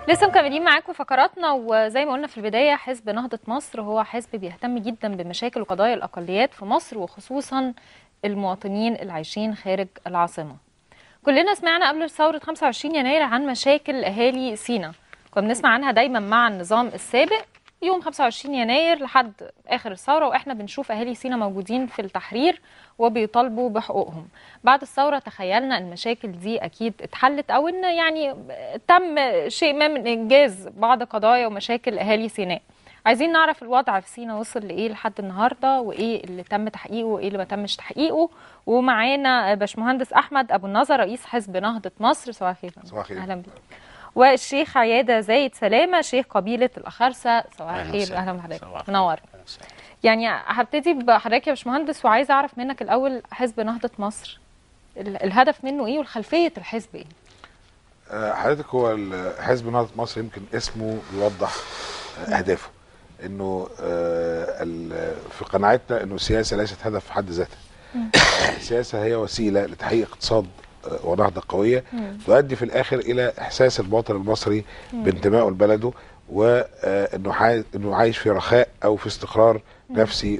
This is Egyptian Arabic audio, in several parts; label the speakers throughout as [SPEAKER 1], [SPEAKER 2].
[SPEAKER 1] لسه مكملين معاكم فقراتنا وزي ما قلنا في البدايه حزب نهضه مصر هو حزب بيهتم جدا بمشاكل وقضايا الاقليات في مصر وخصوصا المواطنين اللي عايشين خارج العاصمه. كلنا سمعنا قبل ثوره 25 يناير عن مشاكل اهالي سينا كنا بنسمع عنها دايما مع النظام السابق يوم 25 يناير لحد اخر الثوره واحنا بنشوف اهالي سينا موجودين في التحرير وبيطالبوا بحقوقهم بعد الثوره تخيلنا ان المشاكل دي اكيد اتحلت او ان يعني تم شيء ما من انجاز بعض قضايا ومشاكل اهالي سيناء عايزين نعرف الوضع في سينا وصل لايه لحد النهارده وايه اللي تم تحقيقه وايه اللي ما تمش تحقيقه ومعانا باشمهندس احمد ابو النظر رئيس حزب نهضه مصر صباح الخير
[SPEAKER 2] صباح الخير.
[SPEAKER 1] اهلا بك والشيخ عياده زايد سلامه شيخ قبيله الاخرسه صباح
[SPEAKER 3] أهلا
[SPEAKER 1] الخير
[SPEAKER 3] وسهلا.
[SPEAKER 1] اهلا بحضرتك
[SPEAKER 3] صباح
[SPEAKER 1] منور
[SPEAKER 3] الخير.
[SPEAKER 1] يعني هبتدي بحضرتك يا باشمهندس وعايزه اعرف منك الاول حزب نهضه مصر ال- الهدف منه ايه وخلفيه الحزب ايه
[SPEAKER 2] آه، حضرتك هو ال- حزب نهضة مصر يمكن اسمه بيوضح آه، أهدافه إنه آه، ال- في قناعتنا إنه السياسة ليست هدف في حد ذاتها السياسة هي وسيلة لتحقيق اقتصاد آه، ونهضة قوية تؤدي في الآخر إلى إحساس المواطن المصري بانتمائه لبلده وإنه حي- إنه عايش في رخاء أو في استقرار نفسي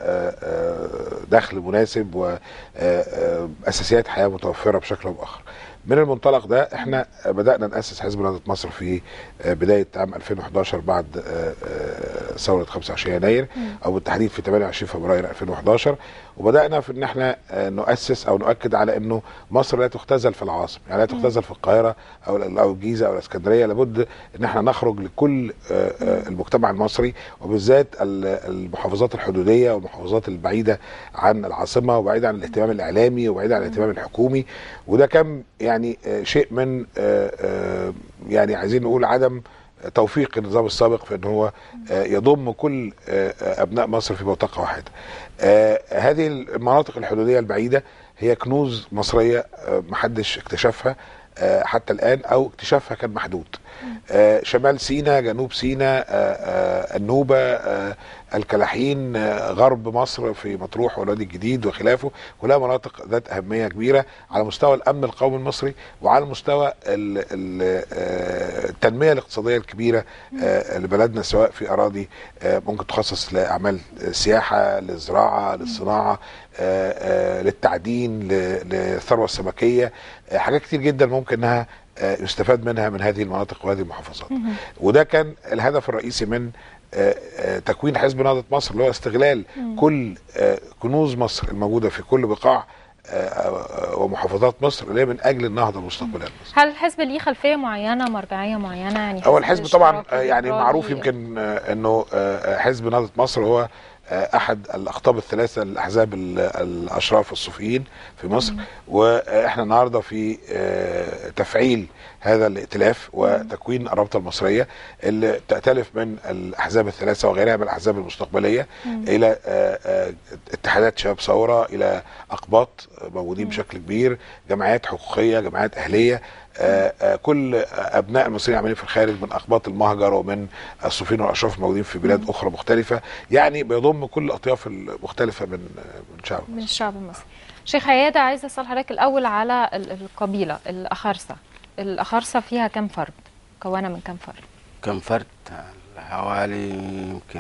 [SPEAKER 2] ودخل مناسب وأساسيات حياة متوفرة بشكل أو بآخر من المنطلق ده احنا بدأنا نأسس حزب نهضة مصر في آه، بداية عام 2011 بعد آه، آه، ثورة 25 يناير او بالتحديد في 28 فبراير 2011 وبدأنا في ان احنا آه، نؤسس او نؤكد على انه مصر لا تختزل في العاصمة يعني لا تختزل في القاهرة او او الجيزة او الاسكندرية لابد ان احنا نخرج لكل آه، آه، المجتمع المصري وبالذات ال- المحافظات الحدودية والمحافظات البعيدة عن العاصمة وبعيدة عن الاهتمام الاعلامي وبعيدة عن الاهتمام الحكومي وده كان يعني آه، شيء من آه، آه، يعني عايزين نقول عدم توفيق النظام السابق في ان هو آه، يضم كل آه، آه، ابناء مصر في بوتقه واحده. آه، هذه المناطق الحدوديه البعيده هي كنوز مصريه آه، محدش اكتشفها آه، حتى الان او اكتشافها كان محدود. آه، شمال سيناء، جنوب سيناء، آه، آه، النوبه، آه، الكلاحين، آه، غرب مصر في مطروح والوادي الجديد وخلافه، كلها مناطق ذات اهميه كبيره على مستوى الامن القومي المصري وعلى مستوى ال- ال- آه، التنميه الاقتصاديه الكبيره آه، لبلدنا سواء في اراضي آه، ممكن تخصص لاعمال السياحه، للزراعه، للصناعه، آه، آه، للتعدين، ل- للثروه السمكيه، آه، حاجات كتير جدا ممكن انها آه، يستفاد منها من هذه المناطق وهذه المحافظات. وده كان الهدف الرئيسي من آه، آه، تكوين حزب نهضة مصر اللي هو استغلال كل آه، كنوز مصر الموجودة في كل بقاع آه، آه، ومحافظات مصر اللي هي من أجل النهضة المستقبلية لمصر.
[SPEAKER 1] هل الحزب ليه خلفيه معينه مرجعيه معينه يعني
[SPEAKER 2] هو الحزب طبعا
[SPEAKER 1] اشتراكي
[SPEAKER 2] آه، يعني
[SPEAKER 1] ليبرالي؟
[SPEAKER 2] معروف يمكن آه، انه آه، حزب نهضة مصر هو آه، احد الاقطاب الثلاثه الاحزاب ال- الاشراف الصوفيين في مصر واحنا النهارده في آه، تفعيل هذا الائتلاف وتكوين الرابطه المصريه اللي تأتلف من الاحزاب الثلاثه وغيرها من الاحزاب المستقبليه الى آه، آه، اتحادات شباب ثوره الى اقباط موجودين بشكل كبير جمعيات حقوقيه جمعيات اهليه آه، آه، كل ابناء المصريين عاملين في الخارج من اقباط المهجر ومن الصوفيين والاشراف الموجودين في بلاد اخرى مختلفه يعني بيضم كل الاطياف المختلفه من من شعب
[SPEAKER 1] من
[SPEAKER 2] مصر
[SPEAKER 1] الشعب المصري حيخ عياده عايزه اسال حضرتك الاول على ال- القبيله الاخرسه الاخرسه فيها كم فرد مكونه من كم فرد
[SPEAKER 3] كم فرد حوالي يمكن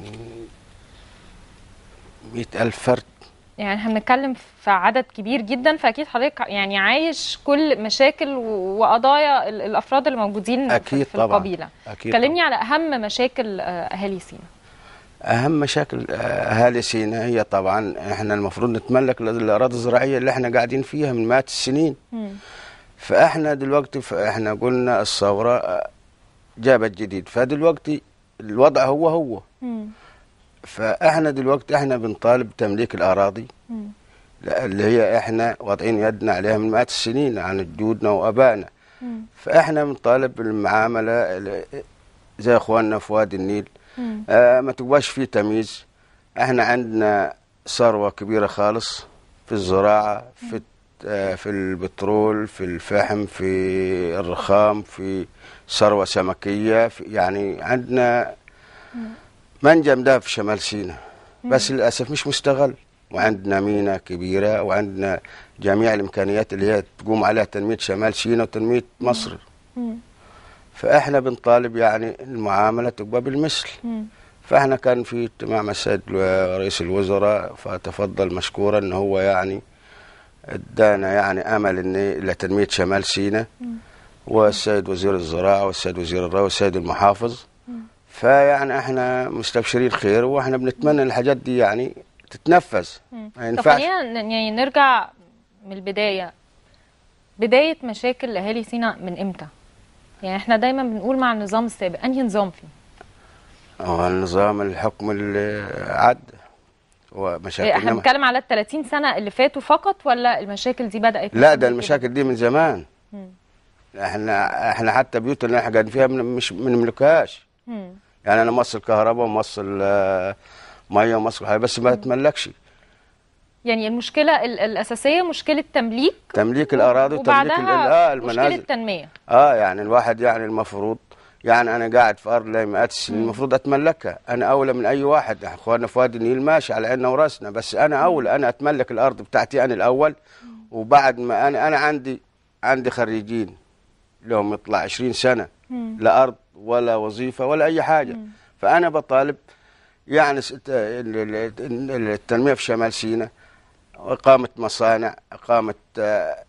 [SPEAKER 3] مئة ألف فرد
[SPEAKER 1] يعني احنا بنتكلم في عدد كبير جدا فاكيد حضرتك يعني عايش كل مشاكل و- وقضايا ال- الافراد اللي موجودين في-
[SPEAKER 3] أكيد
[SPEAKER 1] في
[SPEAKER 3] طبعاً.
[SPEAKER 1] القبيله
[SPEAKER 3] أكيد
[SPEAKER 1] كلمني على اهم مشاكل آه، اهالي سينا
[SPEAKER 3] أهم مشاكل آه، أهالي سيناء هي طبعا إحنا المفروض نتملك الأراضي الزراعية اللي إحنا قاعدين فيها من مئات السنين
[SPEAKER 1] مم.
[SPEAKER 3] فإحنا دلوقتي إحنا قلنا الثورة آه، جابت جديد فدلوقتي الوضع هو هو
[SPEAKER 1] مم.
[SPEAKER 3] فإحنا دلوقتي إحنا بنطالب بتمليك الأراضي
[SPEAKER 1] مم.
[SPEAKER 3] لا، اللي هي احنا واضعين يدنا عليها من مئات السنين عن جدودنا وابائنا
[SPEAKER 1] مم.
[SPEAKER 3] فاحنا بنطالب بالمعامله ال- زي اخواننا في وادي النيل
[SPEAKER 1] مم.
[SPEAKER 3] آه ما تبقاش فيه تمييز احنا عندنا ثروه كبيره خالص في الزراعه في آه في البترول في الفحم في الرخام في ثروه سمكيه في يعني عندنا منجم ده في شمال سيناء بس للاسف مش مستغل وعندنا مينا كبيره وعندنا جميع الامكانيات اللي هي تقوم عليها تنميه شمال سيناء وتنميه مصر
[SPEAKER 1] مم.
[SPEAKER 3] فاحنا بنطالب يعني المعامله تبقى بالمثل
[SPEAKER 1] مم.
[SPEAKER 3] فاحنا كان في اجتماع مع السيد رئيس الوزراء فتفضل مشكورا ان هو يعني ادانا يعني امل ان لتنميه شمال سيناء والسيد وزير الزراعه والسيد وزير الري والسيد المحافظ فيعني احنا مستبشرين خير واحنا بنتمنى الحاجات دي يعني تتنفذ
[SPEAKER 1] مم.
[SPEAKER 3] ما
[SPEAKER 1] طب
[SPEAKER 3] ينفعش
[SPEAKER 1] خلينا ن- يعني نرجع من البداية بداية مشاكل أهالي سيناء من إمتى؟ يعني احنا دايما بنقول مع النظام السابق أنهي نظام فيه؟
[SPEAKER 3] هو النظام الحكم اللي عدى ومشاكل
[SPEAKER 1] احنا بنتكلم على ال 30 سنة اللي فاتوا فقط ولا المشاكل دي بدأت من
[SPEAKER 3] لا
[SPEAKER 1] قبل
[SPEAKER 3] ده
[SPEAKER 1] كده؟
[SPEAKER 3] المشاكل دي من زمان
[SPEAKER 1] مم.
[SPEAKER 3] احنا احنا حتى بيوتنا اللي احنا قاعدين فيها من مش ما نملكهاش
[SPEAKER 1] مم.
[SPEAKER 3] يعني انا موصل كهرباء وموصل آه، ميه وموصل حاجه بس ما تملكش
[SPEAKER 1] يعني المشكلة ال- الأساسية مشكلة تمليك
[SPEAKER 3] تمليك الاراضي وتمليك ال-
[SPEAKER 1] وبعدها
[SPEAKER 3] اه
[SPEAKER 1] مشكلة
[SPEAKER 3] المنازل
[SPEAKER 1] تنمية
[SPEAKER 3] اه يعني الواحد يعني المفروض يعني انا قاعد في ارض لي مئات السنين المفروض اتملكها انا اولى من اي واحد اخواننا في وادي النيل ماشي على عيننا وراسنا بس انا اولى انا اتملك الارض بتاعتي انا الاول وبعد ما انا انا عندي عندي خريجين لهم يطلع 20 سنه
[SPEAKER 1] مم.
[SPEAKER 3] لا ارض ولا وظيفه ولا اي حاجه فانا بطالب يعني س- ت- ال- ال- ال- التنميه في شمال سيناء اقامه مصانع اقامه آه،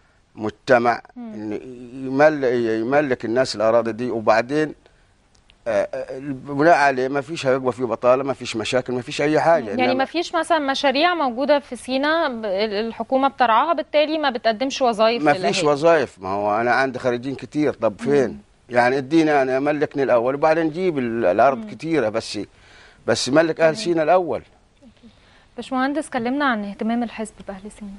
[SPEAKER 3] مجتمع إن يملك, يملك الناس الاراضي دي وبعدين آه، آه، بناء عليه ما فيش هيبقى في بطاله ما فيش مشاكل ما فيش اي حاجه
[SPEAKER 1] يعني
[SPEAKER 3] إنما-
[SPEAKER 1] ما فيش مثلا مشاريع موجودة في سيناء ب- الحكومة بترعاها بالتالي ما بتقدمش وظائف
[SPEAKER 3] ما فيش
[SPEAKER 1] للأهالي.
[SPEAKER 3] وظائف ما هو انا عندي خريجين كتير طب فين يعني اديني انا ملكني الاول وبعدين نجيب ال- الارض كتيره بس بس ملك اهل سينا الاول
[SPEAKER 1] باشمهندس كلمنا عن اهتمام الحزب بأهل سيناء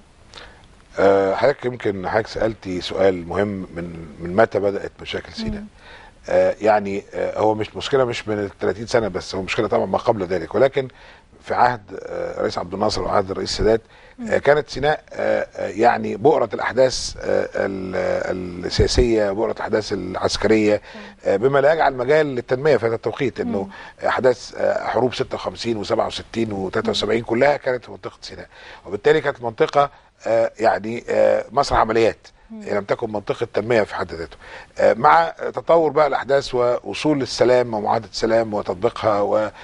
[SPEAKER 2] آه، حضرتك يمكن حضرتك سالتي سؤال مهم من من متى بدات مشاكل سيناء آه، يعني آه، هو مش مشكله مش من ال 30 سنه بس هو مشكله طبعا ما قبل ذلك ولكن في عهد آه، الرئيس عبد الناصر وعهد الرئيس السادات آه، كانت سيناء آه، آه، يعني بؤره الاحداث آه، ال- السياسيه بؤره الاحداث العسكريه آه، بما لا يجعل مجال للتنميه في هذا التوقيت انه احداث آه، حروب 56 و67 و73 كلها كانت في منطقه سيناء وبالتالي كانت منطقه آه، يعني آه، مسرح عمليات لم تكن منطقة تنمية في حد ذاته آه، مع تطور بقى الأحداث ووصول السلام ومعاهدة السلام وتطبيقها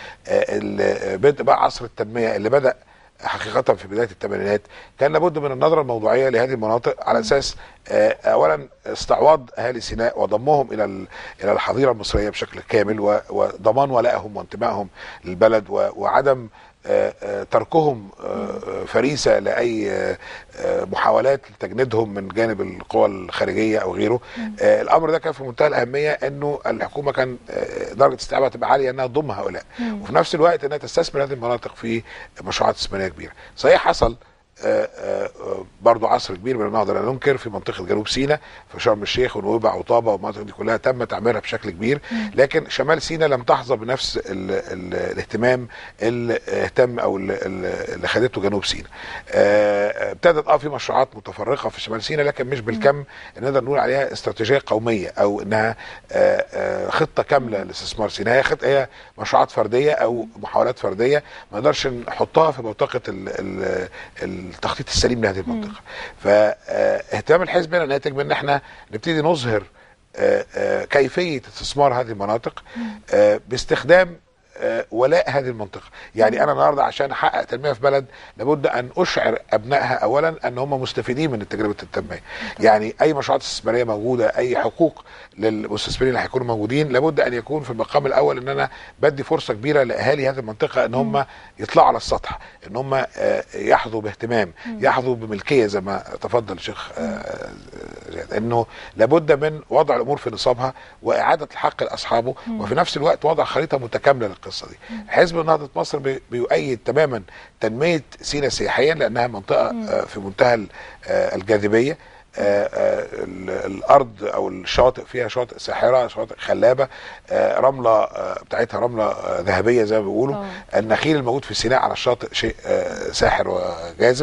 [SPEAKER 2] وبدء بقى عصر التنمية اللي بدأ حقيقة في بداية الثمانينات كان لابد من النظرة الموضوعية لهذه المناطق على أساس آه، أولا استعواض أهالي سيناء وضمهم إلى ال- إلى الحظيرة المصرية بشكل كامل و- وضمان ولائهم وانتمائهم للبلد و- وعدم آه، آه، تركهم آه، آه، فريسه لاي آه، آه، محاولات لتجنيدهم من جانب القوى الخارجيه او غيره آه، الامر ده كان في منتهى الاهميه انه الحكومه كان آه، درجه استيعابها تبقى عاليه انها تضم هؤلاء وفي نفس الوقت انها تستثمر هذه المناطق في مشروعات استثماريه كبيره صحيح حصل آه، آه، آه، برضو عصر كبير من النهضه لا ننكر في منطقه جنوب سيناء في شرم الشيخ ونويبع وطابه والمناطق دي كلها تم تعميرها بشكل كبير لكن شمال سيناء لم تحظى بنفس ال ال الاهتمام اللي اهتم او اللي, اللي خدته جنوب سيناء آه، آه، ابتدت اه في مشروعات متفرقه في شمال سيناء لكن مش بالكم اللي نقدر نقول عليها استراتيجيه قوميه او انها آه، آه، خطه كامله لاستثمار سيناء هي خطه هي مشروعات فرديه او محاولات فرديه ما نقدرش نحطها في بوتقه ال- ال- التخطيط السليم لهذه المنطقه فاهتمام الحزب هنا ناتج من ان احنا نبتدي نظهر آه، آه، كيفيه استثمار هذه المناطق آه، باستخدام آه، ولاء هذه المنطقه يعني انا النهارده عشان احقق تنميه في بلد لابد ان اشعر ابنائها اولا ان هم مستفيدين من تجربه التنميه يعني اي مشروعات استثماريه موجوده اي حقوق للمستثمرين اللي هيكونوا موجودين لابد ان يكون في المقام الاول ان انا بدي فرصه كبيره لاهالي هذه المنطقه ان هم يطلعوا على السطح ان هم آه، يحظوا باهتمام يحظوا بملكيه زي ما تفضل الشيخ آه، زياد انه لابد من وضع الامور في نصابها واعاده الحق لاصحابه وفي نفس الوقت وضع خريطه متكامله للقصه دي حزب نهضه مصر بي- بيؤيد تماما تنميه سيناء سياحيا لانها منطقه آه، في منتهى ال- آه، الجاذبيه آه، آه، ال- الارض او الشاطئ فيها شاطئ ساحره شاطئ خلابه آه، رمله آه، بتاعتها رمله آه، ذهبيه زي ما بيقولوا
[SPEAKER 1] طبعا.
[SPEAKER 2] النخيل الموجود في سيناء على الشاطئ شيء آه، ساحر وجاذب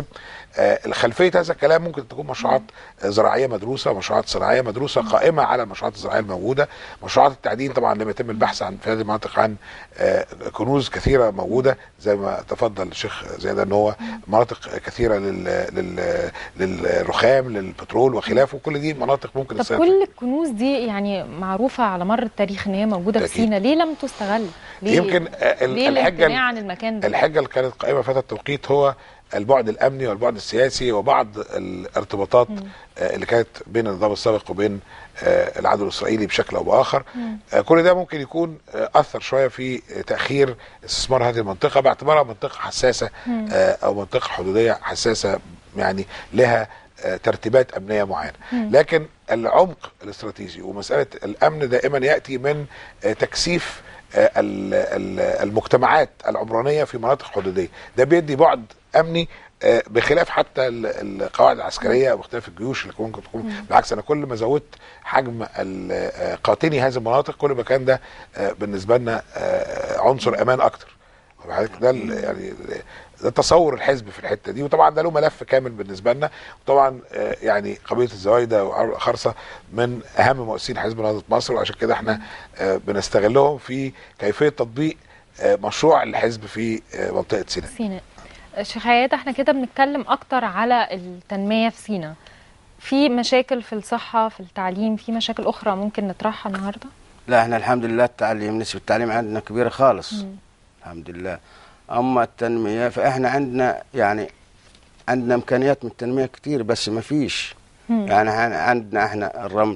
[SPEAKER 2] آه، خلفيه هذا الكلام ممكن تكون مشروعات آه، زراعيه مدروسه مشروعات صناعيه مدروسه قائمه على المشروعات الزراعيه الموجوده مشروعات التعدين طبعا لم يتم البحث عن في هذه المناطق عن آه، كنوز كثيره موجوده زي ما تفضل الشيخ زياد ان هو مناطق كثيره لل لل للرخام للبترول وخلافه كل دي مناطق ممكن
[SPEAKER 1] طب
[SPEAKER 2] السنة
[SPEAKER 1] كل الكنوز دي يعني معروفه على مر التاريخ ان هي موجوده في
[SPEAKER 2] أكيد.
[SPEAKER 1] سينا ليه لم تستغل ليه
[SPEAKER 2] يمكن آه، ال-
[SPEAKER 1] ليه
[SPEAKER 2] الحجه
[SPEAKER 1] الامتناع عن المكان ده
[SPEAKER 2] الحجه اللي كانت قائمه في هذا التوقيت هو البعد الامني والبعد السياسي وبعض الارتباطات آه، اللي كانت بين النظام السابق وبين آه، العدو الاسرائيلي بشكل او باخر آه، كل ده ممكن يكون آه، اثر شويه في آه، تاخير استثمار هذه المنطقه باعتبارها منطقه حساسه آه، او منطقه حدوديه حساسه يعني لها آه، ترتيبات امنيه معينه لكن العمق الاستراتيجي ومساله الامن دائما ياتي من آه، تكثيف آه، ال- ال- المجتمعات العمرانيه في مناطق حدوديه ده بيدي بعد امني آه، بخلاف حتى ال- القواعد العسكريه او اختلاف الجيوش اللي ممكن تكون بالعكس انا كل ما زودت حجم ال- آه، قاطني هذه المناطق كل ما كان ده آه، بالنسبه لنا آه، عنصر امان اكتر وبعدك ده ال- يعني ده تصور الحزب في الحته دي وطبعا ده له ملف كامل بالنسبه لنا وطبعا آه، يعني قضيه الزوايده وخرصه من اهم مؤسسين حزب نهضه مصر وعشان كده احنا آه، بنستغلهم في كيفيه تطبيق آه، مشروع الحزب في آه، منطقه سيناء
[SPEAKER 1] سيناء شيخ عياد احنا كده بنتكلم اكتر على التنميه في سيناء في مشاكل في الصحه في التعليم في مشاكل اخرى ممكن نطرحها النهارده
[SPEAKER 3] لا احنا الحمد لله التعليم نسبة التعليم عندنا كبيرة خالص الحمد لله أما التنمية فإحنا عندنا يعني عندنا إمكانيات من التنمية كتير بس ما فيش يعني عن- عندنا إحنا الرمل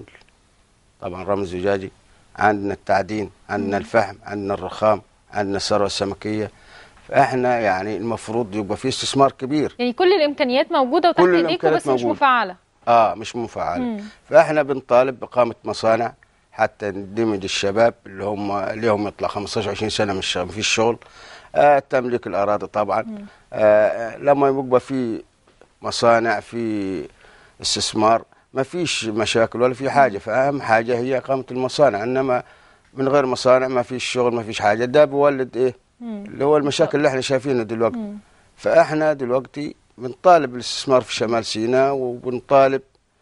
[SPEAKER 3] طبعا رمل زجاجي عندنا التعدين عندنا الفحم عندنا الرخام عندنا الثروة السمكية فإحنا يعني المفروض يبقى في استثمار كبير
[SPEAKER 1] يعني كل الامكانيات موجوده وتحت
[SPEAKER 3] كل
[SPEAKER 1] ايديكم
[SPEAKER 3] الإمكانيات
[SPEAKER 1] بس مش
[SPEAKER 3] موجودة.
[SPEAKER 1] مفعله
[SPEAKER 3] اه مش مفعلة
[SPEAKER 1] مم.
[SPEAKER 3] فاحنا بنطالب بقامة مصانع حتى ندمج الشباب اللي هم ليهم يطلع 15 20 سنة من الشغل في الشغل آه تملك الأراضي طبعا آه لما يبقى في مصانع في استثمار ما فيش مشاكل ولا في حاجة فأهم حاجة هي إقامة المصانع إنما من غير مصانع ما فيش شغل ما فيش حاجة ده بيولد إيه اللي هو المشاكل اللي احنا شايفينها دلوقتي فاحنا دلوقتي بنطالب الاستثمار في شمال سيناء وبنطالب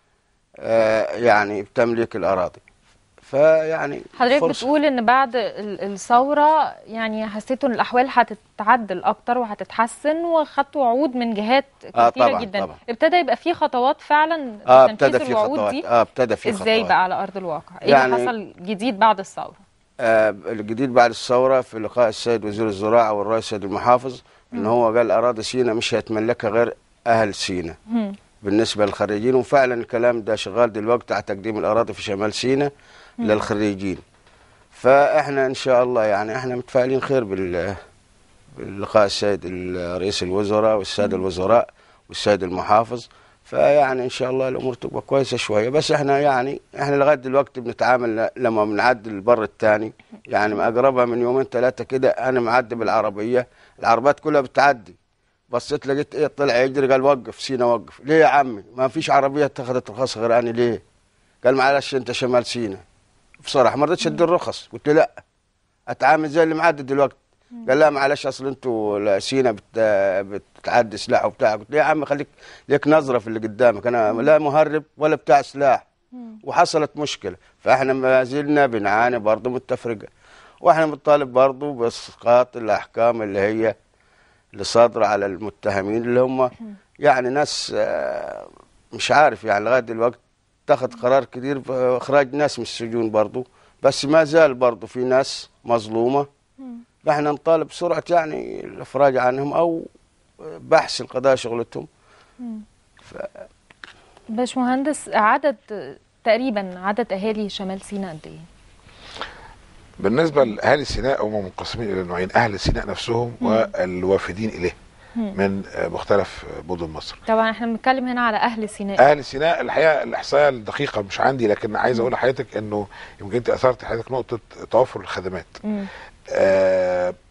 [SPEAKER 3] آه يعني بتمليك الاراضي فيعني
[SPEAKER 1] حضرتك
[SPEAKER 3] فرصة.
[SPEAKER 1] بتقول ان بعد ال- الثوره يعني حسيتوا ان الاحوال هتتعدل اكتر وهتتحسن وخدتوا وعود من جهات
[SPEAKER 3] آه
[SPEAKER 1] كتيره
[SPEAKER 3] طبعاً،
[SPEAKER 1] جدا
[SPEAKER 3] طبعا.
[SPEAKER 1] ابتدى يبقى في خطوات فعلا
[SPEAKER 3] اه
[SPEAKER 1] لتنفيذ
[SPEAKER 3] ابتدى في
[SPEAKER 1] الوعود
[SPEAKER 3] خطوات
[SPEAKER 1] دي
[SPEAKER 3] اه ابتدى في
[SPEAKER 1] ازاي
[SPEAKER 3] خطوات
[SPEAKER 1] بقى على ارض الواقع ايه
[SPEAKER 3] يعني-
[SPEAKER 1] اللي حصل جديد بعد الثوره
[SPEAKER 3] آه الجديد بعد الثوره في لقاء السيد وزير الزراعه والرئيس السيد المحافظ ان هو قال اراضي سيناء مش هيتملكها غير اهل سيناء
[SPEAKER 1] مم.
[SPEAKER 3] بالنسبه للخريجين وفعلا الكلام ده شغال دلوقتي على تقديم الاراضي في شمال سيناء للخريجين فاحنا ان شاء الله يعني احنا متفائلين خير بال باللقاء السيد ال- رئيس الوزراء والساده الوزراء والسيد المحافظ فيعني ان شاء الله الامور تبقى كويسه شويه بس احنا يعني احنا لغايه دلوقتي بنتعامل ل- لما بنعدي البر الثاني يعني اقربها من يومين ثلاثه كده انا معدي بالعربيه العربيات كلها بتعدي بصيت لقيت ايه طلع يجري قال وقف سينا وقف ليه يا عمي ما فيش عربيه اتخذت رخص غير انا ليه قال معلش انت شمال سينا بصراحه ما رضيتش ادي الرخص قلت له لا اتعامل زي اللي معدي دلوقتي قال لا معلش اصل انتوا لا سينا بت... بتعدي سلاح وبتاع قلت له يا عم خليك ليك نظره في اللي قدامك انا لا مهرب ولا بتاع سلاح وحصلت مشكله فاحنا ما زلنا بنعاني برضه من التفرقه واحنا بنطالب برضه باسقاط الاحكام اللي هي اللي صادره على المتهمين اللي هم يعني ناس آه، مش عارف يعني لغايه دلوقتي اتخذ قرار كبير باخراج ناس من السجون برضه بس ما زال برضه في ناس مظلومه فاحنا نطالب بسرعه يعني الافراج عنهم او بحث القضاء شغلتهم
[SPEAKER 1] باشمهندس عدد تقريبا عدد اهالي شمال سيناء قد ايه؟
[SPEAKER 2] بالنسبه لاهالي سيناء هم منقسمين الى نوعين اهل سيناء نفسهم والوافدين اليه من آه، مختلف آه، مدن مصر
[SPEAKER 1] طبعا احنا بنتكلم هنا على اهل سيناء
[SPEAKER 2] اهل سيناء الحقيقه الاحصائيه الدقيقه مش عندي لكن عايز اقول لحضرتك انه يمكن انت اثرت حضرتك نقطه توفر الخدمات
[SPEAKER 1] مم.
[SPEAKER 2] آه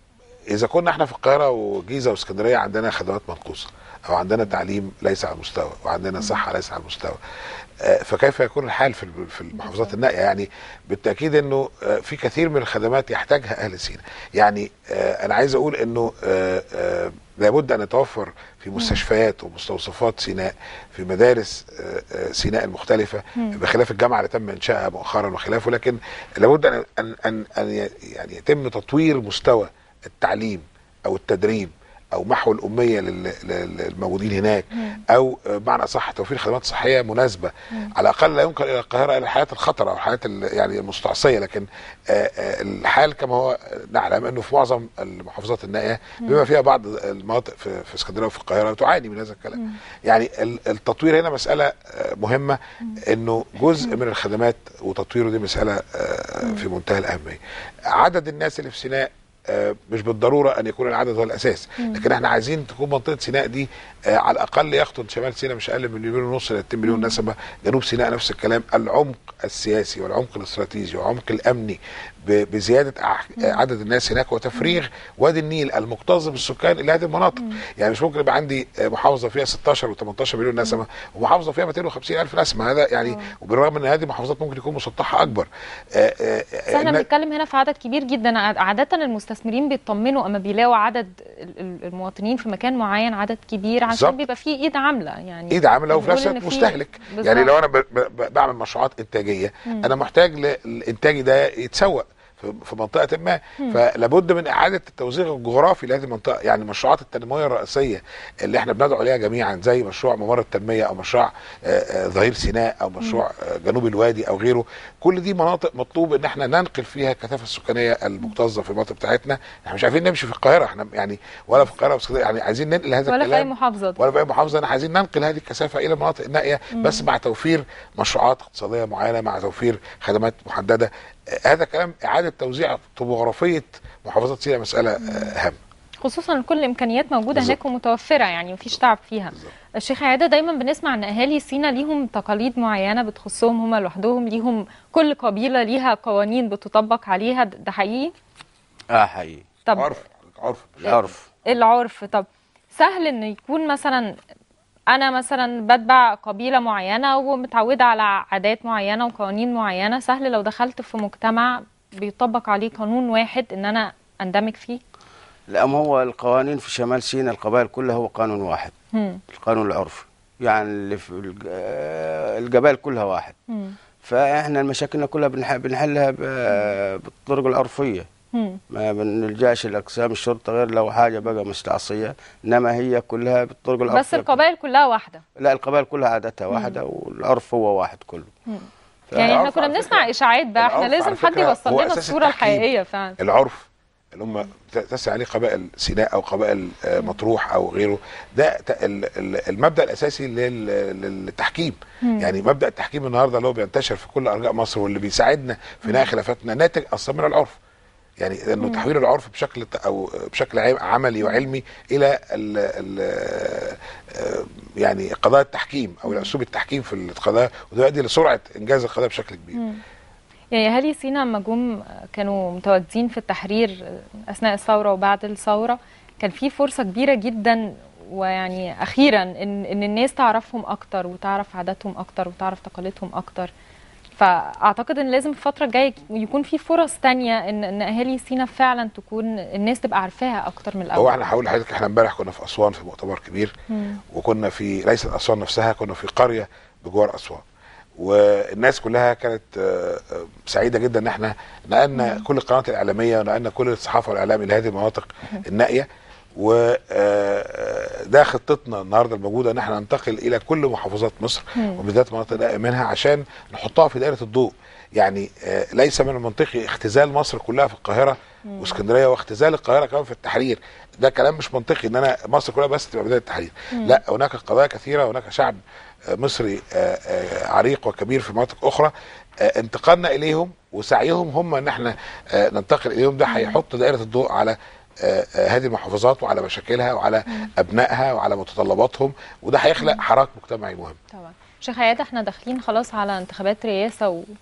[SPEAKER 2] اذا كنا احنا في القاهره والجيزه واسكندريه عندنا خدمات منقوصه او عندنا تعليم ليس على المستوى وعندنا صحه ليس على المستوى آه، فكيف يكون الحال في ال- في المحافظات النائيه يعني بالتاكيد انه آه، في كثير من الخدمات يحتاجها اهل سيناء يعني آه، انا عايز اقول انه آه، آه، لابد ان يتوفر في مستشفيات ومستوصفات سيناء في مدارس آه، آه، سيناء المختلفه بخلاف الجامعه اللي تم انشائها مؤخرا وخلافه لكن لابد ان ان ان, أن ي- يعني يتم تطوير مستوى التعليم او التدريب او محو الاميه لل- لل- للموجودين هناك او آه، بمعنى اصح توفير خدمات صحيه مناسبه على الاقل لا ينقل الى القاهره الى الحياه الخطره او الحياه ال- يعني المستعصيه لكن آه، آه، الحال كما هو نعلم انه في معظم المحافظات النائيه بما فيها بعض المناطق في في اسكندريه وفي القاهره تعاني من هذا الكلام يعني ال- التطوير هنا مساله آه، مهمه انه جزء من الخدمات وتطويره دي مساله آه، في منتهى الاهميه عدد الناس اللي في سيناء آه، مش بالضروره ان يكون العدد هو الاساس لكن احنا عايزين تكون منطقه سيناء دي آه، على الاقل يخطن شمال سيناء مش اقل من مليون ونص ل 2 مليون نسمه جنوب سيناء نفس الكلام العمق السياسي والعمق الاستراتيجي والعمق الامني ب- بزياده أع- عدد الناس هناك وتفريغ وادي النيل المكتظ بالسكان الى هذه المناطق يعني مش ممكن يبقى عندي آه، محافظه فيها 16 و18 مليون نسمه ومحافظه فيها 250 الف نسمه هذا يعني وبالرغم ان هذه محافظات ممكن يكون مسطحها اكبر آه، آه،
[SPEAKER 1] بس احنا
[SPEAKER 2] النا-
[SPEAKER 1] بنتكلم هنا في عدد كبير جدا عادة المستثمرين بيطمنوا اما بيلاقوا عدد ال- ال- المواطنين في مكان معين عدد كبير عشان
[SPEAKER 2] بالظبط.
[SPEAKER 1] بيبقى فيه ايد عاملة يعني
[SPEAKER 2] ايد عامله وفي
[SPEAKER 1] بنقول
[SPEAKER 2] نفس
[SPEAKER 1] إن
[SPEAKER 2] الوقت
[SPEAKER 1] في-
[SPEAKER 2] مستهلك
[SPEAKER 1] بالظبط.
[SPEAKER 2] يعني لو انا ب- ب- ب- بعمل مشروعات انتاجيه انا محتاج ل- الانتاج ده يتسوق في في منطقه ما فلابد من اعاده التوزيع الجغرافي لهذه المنطقه يعني المشروعات التنمويه الرئيسيه اللي احنا بندعو عليها جميعا زي مشروع ممر التنميه او مشروع آه، آه، ظهير سيناء او مشروع آه، جنوب الوادي او غيره كل دي مناطق مطلوب ان احنا ننقل فيها الكثافه السكانيه المكتظه في المناطق بتاعتنا احنا مش عارفين نمشي في القاهره احنا يعني ولا في القاهره ولا في اسكندرية، يعني عايزين ننقل هذا
[SPEAKER 1] ولا في اي
[SPEAKER 2] الكلام
[SPEAKER 1] محافظة
[SPEAKER 2] ولا في اي محافظه احنا عايزين ننقل هذه الكثافه الى المناطق النائيه بس مع توفير مشروعات اقتصاديه معينه مع توفير خدمات محدده آه، هذا كلام اعاده توزيع طبوغرافيه محافظات سيناء مساله آه، هامه
[SPEAKER 1] خصوصا إن كل الامكانيات موجوده
[SPEAKER 2] بالظبط.
[SPEAKER 1] هناك ومتوفره يعني مفيش تعب فيها
[SPEAKER 2] بالظبط.
[SPEAKER 1] الشيخ عياده دايما بنسمع ان اهالي سينا ليهم تقاليد معينه بتخصهم هم لوحدهم ليهم كل قبيله ليها قوانين بتطبق عليها ده ده حقيقي
[SPEAKER 3] اه حقيقي
[SPEAKER 1] طب
[SPEAKER 2] عرف عرف
[SPEAKER 3] العرف
[SPEAKER 1] العرف طب سهل ان يكون مثلا انا مثلا بتبع قبيله معينه ومتعوده على عادات معينه وقوانين معينه سهل لو دخلت في مجتمع بيطبق عليه قانون واحد ان انا اندمج فيه
[SPEAKER 3] لا ما هو القوانين في شمال سيناء القبائل كلها هو قانون واحد
[SPEAKER 1] مم.
[SPEAKER 3] القانون العرفي يعني اللي في الج- آه، القبائل كلها واحد
[SPEAKER 1] مم.
[SPEAKER 3] فاحنا مشاكلنا كلها بنح- بنحلها ب- بالطرق العرفيه
[SPEAKER 1] مم.
[SPEAKER 3] ما بنلجاش لاقسام الشرطه غير لو حاجه بقى مستعصيه انما هي كلها بالطرق العرفيه
[SPEAKER 1] بس القبائل كلها واحده
[SPEAKER 3] لا القبائل كلها عادتها واحده والعرف هو واحد كله ف-
[SPEAKER 1] يعني احنا
[SPEAKER 2] العرف
[SPEAKER 1] كنا
[SPEAKER 2] على
[SPEAKER 1] بنسمع
[SPEAKER 2] فكرة-
[SPEAKER 1] اشاعات بقى احنا
[SPEAKER 2] العرف
[SPEAKER 1] لازم
[SPEAKER 2] على
[SPEAKER 1] حد
[SPEAKER 2] فكرة
[SPEAKER 1] يوصل
[SPEAKER 2] هو
[SPEAKER 1] لنا
[SPEAKER 2] أساس
[SPEAKER 1] الصوره
[SPEAKER 2] التحكيم.
[SPEAKER 1] الحقيقيه فعلا
[SPEAKER 2] العرف اللي هم ت- تسعى عليه قبائل سيناء او قبائل آه، مطروح او غيره ده ت- ال- ال- المبدا الاساسي لل- للتحكيم يعني مبدا التحكيم النهارده اللي هو بينتشر في كل ارجاء مصر واللي بيساعدنا في نهايه خلافاتنا ناتج اصلا من العرف يعني انه تحويل العرف بشكل ت- او بشكل عام- عملي وعلمي الى ال ال آه، يعني قضايا التحكيم او اسلوب التحكيم في القضايا وده يؤدي لسرعه انجاز القضايا بشكل كبير
[SPEAKER 1] يعني اهالي سينا لما جم كانوا متواجدين في التحرير اثناء الثوره وبعد الثوره كان في فرصه كبيره جدا ويعني اخيرا ان ان الناس تعرفهم اكتر وتعرف عاداتهم اكتر وتعرف تقاليدهم اكتر فاعتقد ان لازم الفتره الجايه يكون في فرص تانية ان ان اهالي سينا فعلا تكون الناس تبقى عارفاها اكتر من الاول
[SPEAKER 2] هو احنا هقول لحضرتك احنا امبارح كنا في اسوان في مؤتمر كبير وكنا في ليست اسوان نفسها كنا في قريه بجوار اسوان والناس كلها كانت آه، آه، سعيده جدا ان احنا نقلنا كل القنوات الاعلاميه ونقلنا كل الصحافه والاعلام الى هذه المناطق النائيه وده خطتنا النهارده الموجوده ان احنا ننتقل الى كل محافظات مصر وبالذات مناطق نائية منها عشان نحطها في دائره الضوء يعني آه، ليس من المنطقي اختزال مصر كلها في القاهره واسكندريه واختزال القاهره كمان في التحرير ده كلام مش منطقي ان انا مصر كلها بس تبقى بدايه التحرير لا هناك قضايا كثيره هناك شعب آه، مصري آه، آه، عريق وكبير في مناطق اخرى آه، انتقالنا اليهم وسعيهم هم ان احنا آه، ننتقل اليهم ده هيحط دائره الضوء على آه، آه، هذه المحافظات وعلى مشاكلها وعلى ابنائها وعلى متطلباتهم وده هيخلق حراك مجتمعي مهم
[SPEAKER 1] طبعا شيخ عياد احنا داخلين خلاص على انتخابات رئاسه و...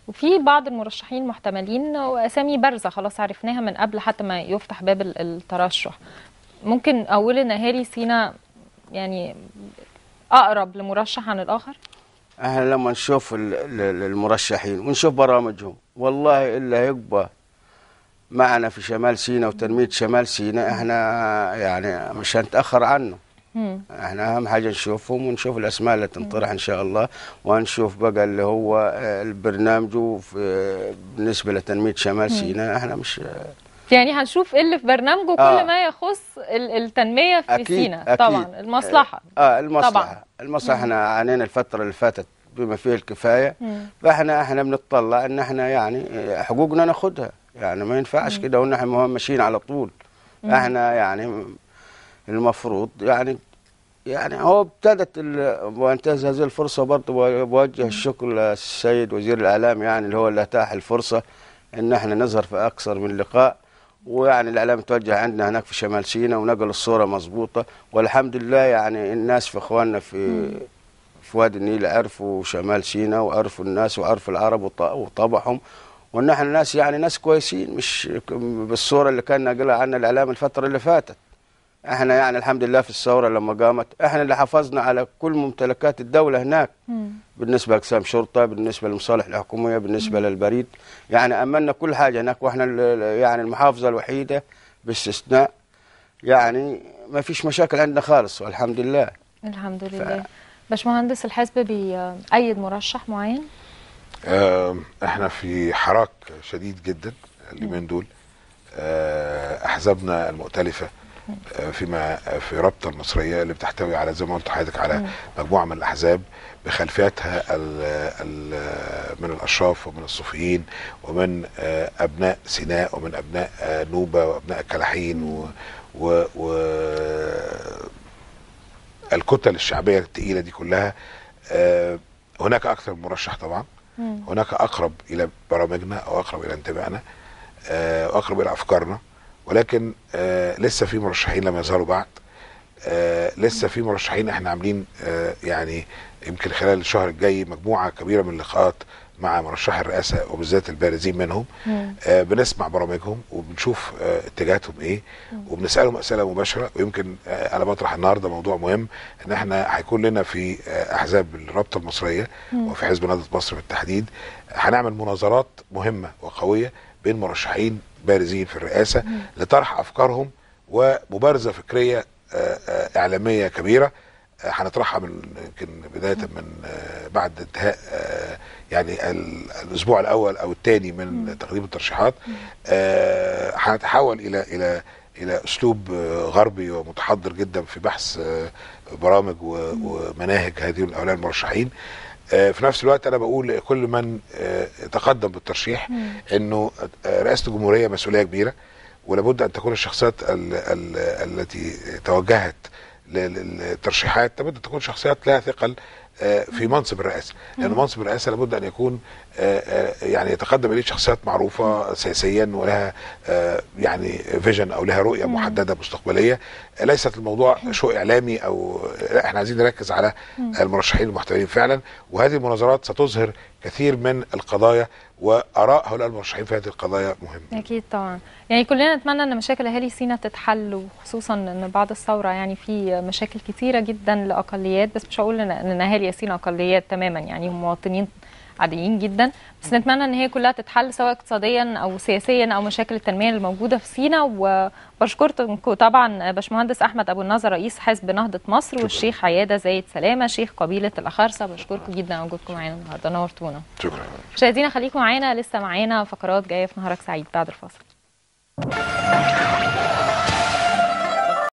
[SPEAKER 1] وفي بعض المرشحين محتملين واسامي بارزه خلاص عرفناها من قبل حتى ما يفتح باب ال- الترشح ممكن اقول ان اهالي سينا يعني اقرب لمرشح عن الاخر
[SPEAKER 3] احنا لما نشوف ال- ال- المرشحين ونشوف برامجهم والله الا يقبى معنا في شمال سيناء وتنمية شمال سيناء احنا يعني مش هنتأخر عنه
[SPEAKER 1] مم.
[SPEAKER 3] احنا اهم حاجة نشوفهم ونشوف الاسماء اللي تنطرح ان شاء الله ونشوف بقى اللي هو آه، البرنامج في بالنسبة لتنمية شمال سيناء احنا مش
[SPEAKER 1] يعني هنشوف ايه اللي في برنامجه كل
[SPEAKER 3] آه.
[SPEAKER 1] ما يخص ال- التنميه في
[SPEAKER 3] أكيد
[SPEAKER 1] سينا
[SPEAKER 3] أكيد.
[SPEAKER 1] طبعا المصلحه
[SPEAKER 3] اه المصلحة
[SPEAKER 1] طبعاً.
[SPEAKER 3] طبعا. المصلحة احنا عانينا الفترة اللي فاتت بما فيه الكفاية
[SPEAKER 1] مم.
[SPEAKER 3] فاحنا احنا بنتطلع ان احنا يعني حقوقنا ناخدها يعني ما ينفعش كده وان احنا ماشيين على طول احنا يعني المفروض يعني يعني هو ابتدت ال- وانتهز هذه الفرصه برضه بوجه الشكر للسيد وزير الاعلام يعني اللي هو اللي اتاح الفرصه ان احنا نظهر في اكثر من لقاء ويعني الاعلام توجه عندنا هناك في شمال سيناء ونقل الصوره مظبوطه والحمد لله يعني الناس في اخواننا في في وادي النيل عرفوا شمال سيناء وعرفوا الناس وعرفوا العرب وط- وطبعهم وان احنا ناس يعني ناس كويسين مش ك- بالصوره اللي كان ناقلها عنا الاعلام الفتره اللي فاتت احنا يعني الحمد لله في الثوره لما قامت احنا اللي حافظنا على كل ممتلكات الدوله هناك
[SPEAKER 1] مم.
[SPEAKER 3] بالنسبه لاقسام شرطه بالنسبه للمصالح الحكوميه بالنسبه للبريد يعني امنا كل حاجه هناك واحنا ال- يعني المحافظه الوحيده باستثناء يعني ما فيش مشاكل عندنا خالص والحمد لله
[SPEAKER 1] الحمد لله باشمهندس الحزب بيأيد مرشح معين
[SPEAKER 2] آم، احنا في حراك شديد جدا اليومين دول آه، احزابنا المؤتلفه آه، فيما في رابطه المصريه اللي بتحتوي على زي ما قلت لحضرتك على مجموعه من الاحزاب بخلفياتها ال ال من الاشراف ومن الصوفيين ومن آه، ابناء سيناء ومن ابناء آه، نوبه وابناء الكلاحين و, و, و الكتل الشعبيه الثقيله دي كلها آه، هناك اكثر من مرشح طبعا
[SPEAKER 1] مم.
[SPEAKER 2] هناك اقرب الى برامجنا او اقرب الى انتمائنا آه، واقرب الى افكارنا ولكن آه، لسه في مرشحين لم يظهروا بعد آه، لسه في مرشحين احنا عاملين آه، يعني يمكن خلال الشهر الجاي مجموعه كبيره من اللقاءات مع مرشحي الرئاسه وبالذات البارزين منهم
[SPEAKER 1] مم.
[SPEAKER 2] آه، بنسمع برامجهم وبنشوف آه، اتجاهاتهم ايه وبنسالهم اسئله مباشره ويمكن آه، انا بطرح النهارده موضوع مهم ان احنا هيكون لنا في آه، احزاب الرابطه المصريه وفي حزب نهضه مصر بالتحديد هنعمل مناظرات مهمه وقويه بين مرشحين بارزين في الرئاسه لطرح افكارهم ومبارزه فكريه آه، آه، اعلاميه كبيره آه، هنطرحها من يمكن بدايه من آه، بعد انتهاء آه، يعني ال- الاسبوع الاول او الثاني من تقديم الترشيحات آه، هنتحول الى الى الى اسلوب آه، غربي ومتحضر جدا في بحث آه، برامج و- ومناهج هذه هؤلاء المرشحين آه، في نفس الوقت انا بقول لكل من آه، تقدم بالترشيح انه آه، رئاسه الجمهوريه مسؤوليه كبيره ولابد ان تكون الشخصيات ال ال التي توجهت لل- للترشيحات لابد ان تكون شخصيات لها ثقل آه، في منصب الرئاسه لان منصب الرئاسه لابد ان يكون آه، آه، يعني يتقدم اليه شخصيات معروفه سياسيا ولها آه، يعني فيجن او لها رؤيه محدده مستقبليه ليست الموضوع شو اعلامي او لا احنا عايزين نركز على المرشحين المحتملين فعلا وهذه المناظرات ستظهر كثير من القضايا واراء هؤلاء المرشحين في هذه القضايا مهمه
[SPEAKER 1] اكيد طبعا يعني كلنا نتمنى ان مشاكل اهالي سينا تتحل وخصوصا ان بعد الثوره يعني في مشاكل كتيره جدا لاقليات بس مش هقول ان ان اهالي سينا اقليات تماما يعني هم مواطنين عاديين جدا بس نتمنى ان هي كلها تتحل سواء اقتصاديا او سياسيا او مشاكل التنميه اللي موجوده في سينا وبشكركم طبعا باشمهندس احمد ابو النظر رئيس حزب نهضه مصر والشيخ عياده زايد سلامه شيخ قبيله الاخرسه بشكركم جدا على وجودكم معانا النهارده نورتونا
[SPEAKER 2] شكرا
[SPEAKER 1] مشاهدينا خليكم معانا لسه معانا فقرات جايه في نهارك سعيد بعد الفاصل